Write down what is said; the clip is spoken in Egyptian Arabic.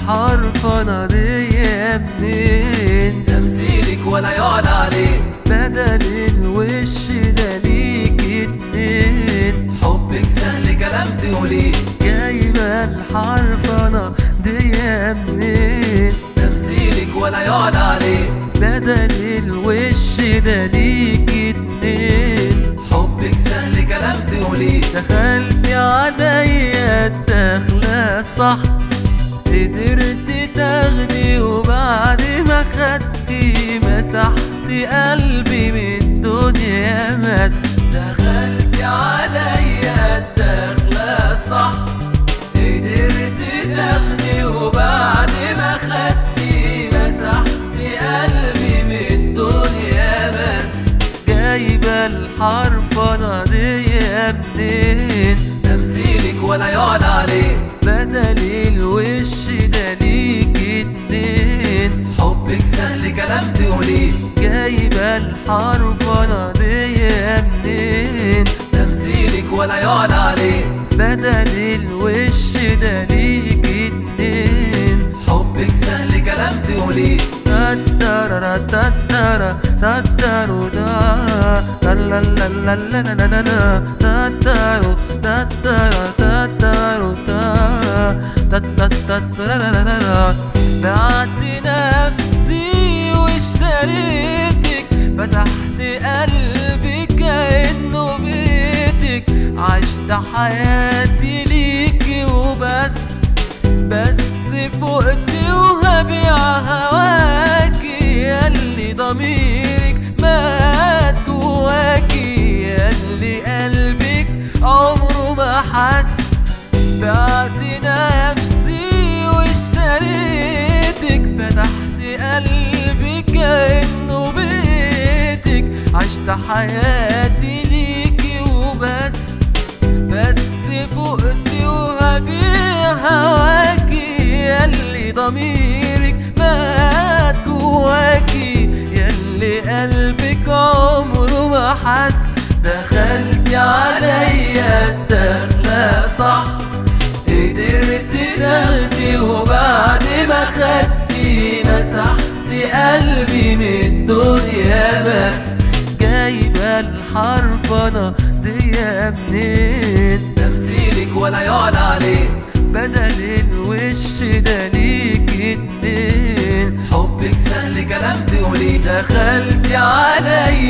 الحرفنة دي منين تمثيلك ولا يعلى عليه بدل الوش ده ليك اتنين حبك سهل كلام تقوليه جايبة الحرفنة دي منين تمثيلك ولا يعلى عليه بدل الوش ده ليك اتنين حبك سهل كلام تقوليه دخلتي عليا الدخلة صح قدرت تاخدي وبعد ما خدتي مسحتي قلبي من الدنيا مسح دخلت عليا الدخلة صح قدرت تاخدي وبعد ما خدتي مسحت قلبي من الدنيا بس جايبة الحرفنة دي منين تمثيلك ولا يعلى عليه بدل الوش ده ليك اتنين حبك سهل كلام تقوليه جايبة الحرفنة دي منين تمثيلك ولا يعلى عليه بدل الوش ده ليك اتنين حبك سهل كلام تقوليه تترى تترى تترى دا لا لا لا لا لا لا لا لا تترى تترى تترى تا تترى لا لا لا لا بعت نفسي واشتريتك فتحت قلبي كأنه بيتك عشت حياتي ليكي وبس بس فقت وهبيع هواكي ياللي ضميرك مات جواكي ياللي قلبك عمره ما حس بعت نفسي واشتريتك فتحت قلبي كأنه بيتك عشت حياتي ليكي وبس بس فقت وهبيع هواكي ياللي ضميرك مات جواكي ياللي قلبك عمره ما حس دخلتي عليا الدخلة صح قدرت تاخدي وبعد ما خدتي مسحت قلبي من الدنيا بس جايبة الحرفنة دي منين تمثيلك ولا يعلى عليه بدل الوش ده ليك اتنين حبك سهل كلام تقوليه دخلتي عليا